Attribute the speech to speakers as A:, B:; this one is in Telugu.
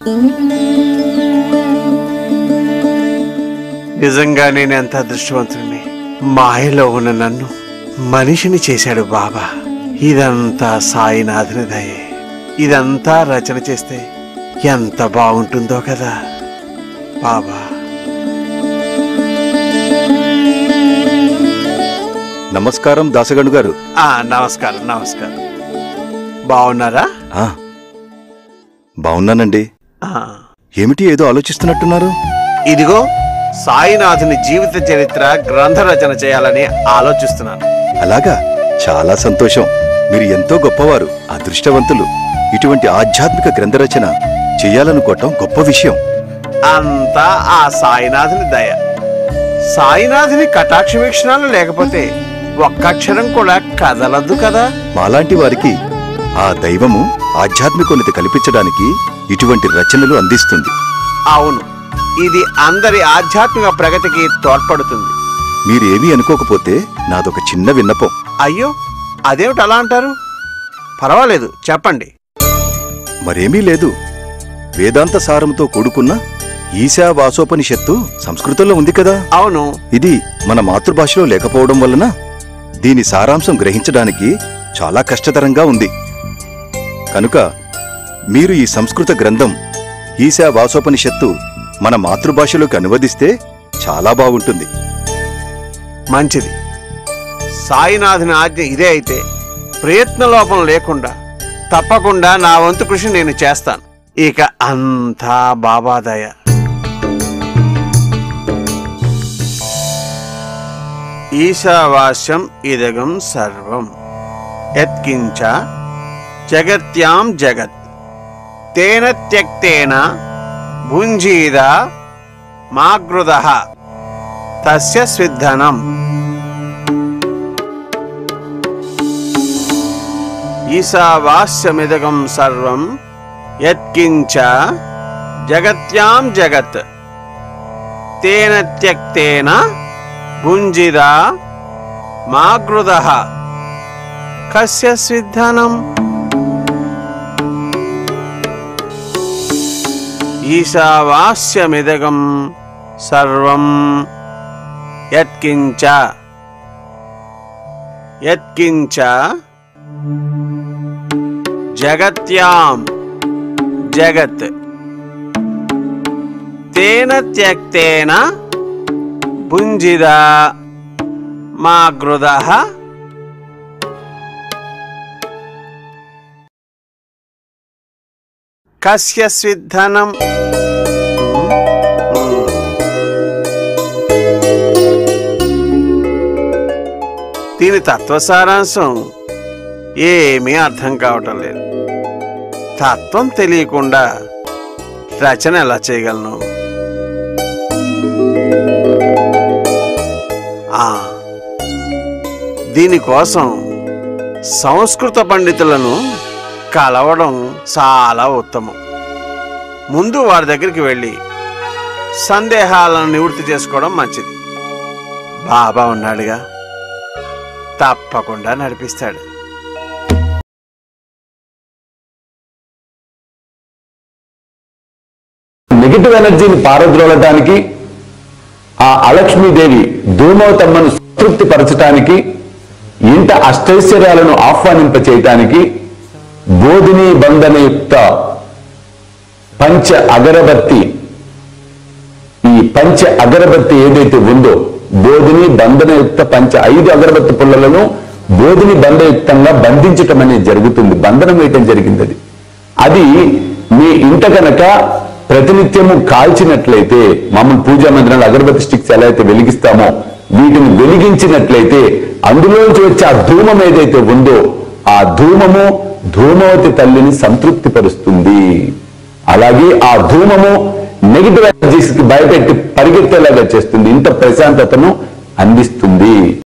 A: నిజంగా నేను ఎంత అదృష్టవంతుడిని మాయలో ఉన్న నన్ను మనిషిని చేశాడు బాబా ఇదంతా సాయినాథుని దయే ఇదంతా రచన చేస్తే ఎంత బాగుంటుందో కదా బాబా
B: నమస్కారం దాసగండు గారు
A: ఆ నమస్కారం నమస్కారం బాగున్నారా
B: ఆ, బాగున్నానండి
A: ఆ,
B: ఏమిటి ఏదో ఆలోచిస్తున్నట్టున్నారు
A: ఇదిగో సాయినాథుని జీవిత చరిత్ర గ్రంథ రచన చేయాలని ఆలోచిస్తున్నాను
B: అలాగా చాలా సంతోషం మీరు ఎంతో గొప్పవారు అదృష్టవంతులు ఇటువంటి ఆధ్యాత్మిక గ్రంథ రచన చెయ్యాలనుకోవటం గొప్ప విషయం
A: అంతా ఆ సాయినాథుని దయ సాయినాథుని కటాక్ష వీక్షణాలు లేకపోతే ఒక్కక్షరం కూడా కదలదు కదా
B: మాలాంటి వారికి ఆ దైవము ఆధ్యాత్మికోన్నతి కల్పించడానికి ఇటువంటి రచనలు అందిస్తుంది
A: అవును ఇది అందరి ఆధ్యాత్మిక ప్రగతికి తోడ్పడుతుంది
B: మీరేమీ అనుకోకపోతే నాదొక చిన్న విన్నపం
A: అయ్యో అదేమిటి అలా అంటారు పర్వాలేదు చెప్పండి
B: మరేమీ లేదు వేదాంత సారంతో కూడుకున్న ఈశావాసోపనిషత్తు సంస్కృతంలో ఉంది కదా
A: అవును
B: ఇది మన మాతృభాషలో లేకపోవడం వలన దీని సారాంశం గ్రహించడానికి చాలా కష్టతరంగా ఉంది కనుక మీరు ఈ సంస్కృత గ్రంథం ఈశా వాసోపనిషత్తు మన మాతృభాషలోకి అనువదిస్తే చాలా బాగుంటుంది
A: మంచిది సాయినాథుని ఆజ్ఞ ఇదే అయితే ప్రయత్నలోపం లేకుండా తప్పకుండా నా వంతు కృషి నేను చేస్తాను ఇక అంతా బాబాదయ ఈశావాస్యం ఇదగం సర్వం యత్కించ జగత్యాం జగత్ తేన త్యక్తేన భుంజీద మాగృద తస్య స్విద్ధనం ఈశావాస్యమిదగం సర్వం యత్కించ జగత్యాం జగత్ తేన త్యక్తేన భుంజిద మాగృద కస్య స్విద్ధనం ఈశావాస్యమిదగం సర్వం యత్కించ యత్కించ జగత్యాం జగత్ తేన త్యక్తేన భుంజిద మా గృద కస్య స్విద్ధనం దీని తత్వసారాంశం ఏమీ అర్థం కావటం లేదు తత్వం తెలియకుండా రచన ఎలా చేయగలను ఆ, దీనికోసం సంస్కృత పండితులను కలవడం చాలా ఉత్తమం ముందు వారి దగ్గరికి వెళ్ళి సందేహాలను నివృత్తి చేసుకోవడం మంచిది బాబా ఉన్నాడుగా తప్పకుండా నడిపిస్తాడు
C: నెగిటివ్ ఎనర్జీని పారద్రోలటానికి ఆ అలక్ష్మీదేవి ధూమవతమ్మను సంతృప్తి పరచటానికి ఇంట అష్టైశ్వర్యాలను ఆహ్వానింప చేయటానికి బోధిని బంధనయుక్త పంచ అగరబత్తి ఈ పంచ అగరబత్తి ఏదైతే ఉందో బోధిని బంధనయుక్త పంచ ఐదు అగరబత్తి పుల్లలను బోధిని బంధయుక్తంగా బంధించటం అనేది జరుగుతుంది బంధనం వేయటం జరిగింది అది అది మీ ఇంట కనుక ప్రతినిత్యము కాల్చినట్లయితే మామూలు పూజా మందిరాలు అగరబత్తి స్టిక్స్ ఎలా అయితే వెలిగిస్తామో వీటిని వెలిగించినట్లయితే అందులోంచి వచ్చే ఆ ధూమం ఏదైతే ఉందో ఆ ధూమము ధూమవతి తల్లిని సంతృప్తి పరుస్తుంది అలాగే ఆ ధూమము నెగిటివ్ ఎనర్జీస్ కి భయపెట్టి పరిగెత్తేలాగా చేస్తుంది ఇంత ప్రశాంతతను అందిస్తుంది